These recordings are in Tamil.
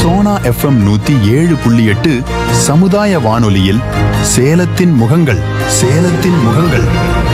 சோனா எஃப்எம் நூத்தி ஏழு புள்ளி எட்டு சமுதாய வானொலியில் சேலத்தின் முகங்கள் சேலத்தின் முகங்கள்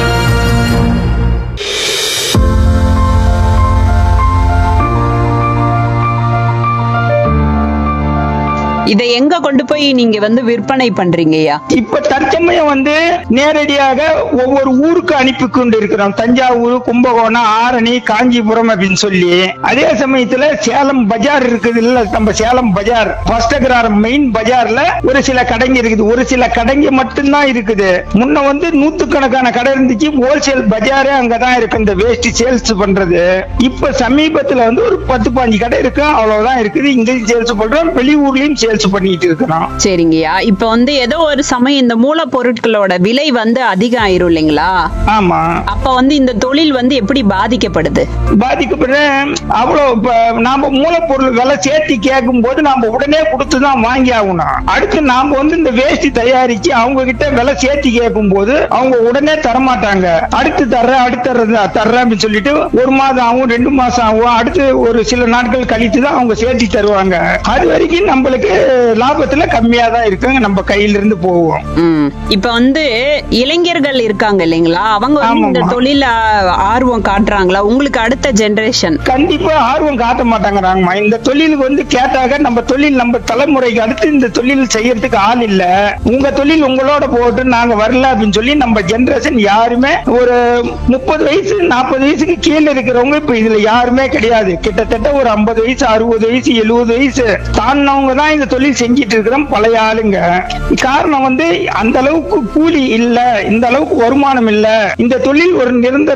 இதை எங்க கொண்டு போய் நீங்க வந்து விற்பனை பண்றீங்கய்யா இப்ப தற்சமயம் வந்து நேரடியாக ஒவ்வொரு ஊருக்கு அனுப்பி கொண்டு இருக்கிறோம் தஞ்சாவூர் கும்பகோணம் ஆரணி காஞ்சிபுரம் அப்படின்னு சொல்லி அதே சமயத்துல சேலம் பஜார் இருக்குது இல்ல நம்ம சேலம் பஜார் பஸ்டகிராரம் மெயின் பஜார்ல ஒரு சில கடைங்க இருக்குது ஒரு சில கடைங்க மட்டும்தான் இருக்குது முன்ன வந்து நூத்துக்கணக்கான கடை இருந்துச்சு ஹோல்சேல் பஜாரே அங்கதான் இருக்கு இந்த வேஸ்ட் சேல்ஸ் பண்றது இப்ப சமீபத்துல வந்து ஒரு பத்து பாஞ்சு கடை இருக்கு அவ்வளவுதான் இருக்குது இங்கேயும் சேல்ஸ் பண்றோம் வெளியூர்லயும் சேல்ஸ் பண்ணிட்டு இருக்கிறோம் சரிங்கய்யா இப்ப வந்து ஏதோ ஒரு சமயம் இந்த மூலப்பொருட்களோட விலை வந்து அதிகம் ஆயிரும் இல்லைங்களா ஆமா அப்ப வந்து இந்த தொழில் வந்து எப்படி பாதிக்கப்படுது பாதிக்கப்படுற அவ்வளவு இப்ப நாம மூலப்பொருள் விலை சேர்த்து கேட்கும் போது நாம உடனே கொடுத்து தான் வாங்கி ஆகணும் அடுத்து நாம வந்து இந்த வேஷ்டி தயாரிச்சு அவங்க கிட்ட விலை சேர்த்து கேட்கும் போது அவங்க உடனே தரமாட்டாங்க அடுத்து தர்றேன் அடுத்து தர்றேன் தர்றேன் அப்படின்னு சொல்லிட்டு ஒரு மாதம் ஆகும் ரெண்டு மாசம் ஆகும் அடுத்து ஒரு சில நாட்கள் கழித்து தான் அவங்க சேர்த்து தருவாங்க அது வரைக்கும் நம்மளுக்கு லாபத்துல கம்மியா தான் இருக்குங்க நம்ம கையில இருந்து போவோம் ம். இப்ப வந்து இளைஞர்கள் இருக்காங்க இல்லைங்களா அவங்க வந்து இந்த ஆமாம்மா. தொழில ஆர்வம் காட்டுறாங்களா உங்களுக்கு அடுத்த ஜெனரேஷன் கண்டிப்பா ஆர்வம் காட்ட மாட்டாங்கறாங்கம்மா இந்த தொழிலுக்கு வந்து கேட்டாக நம்ம தொழில் நம்ம தலைமுறைக்கு அடுத்து இந்த தொழில் செய்யறதுக்கு ஆள் இல்ல உங்க தொழில் உங்களோட போட்டு நாங்க வரல அப்படின்னு சொல்லி நம்ம ஜெனரேஷன் யாருமே ஒரு முப்பது வயசு நாற்பது வயசுக்கு கீழே இருக்கிறவங்க இப்ப இதுல யாருமே கிடையாது கிட்டத்தட்ட ஒரு ஐம்பது வயசு அறுபது வயசு எழுபது வயசு தாண்டினவங்க தான் இந்த தொழில் செஞ்சிட்டு இருக்கிறோம் பழைய ஆளுங்க காரணம் வந்து அந்த அளவுக்கு கூலி இல்ல இந்த அளவுக்கு வருமானம் இல்ல இந்த தொழில் ஒரு நிரந்தர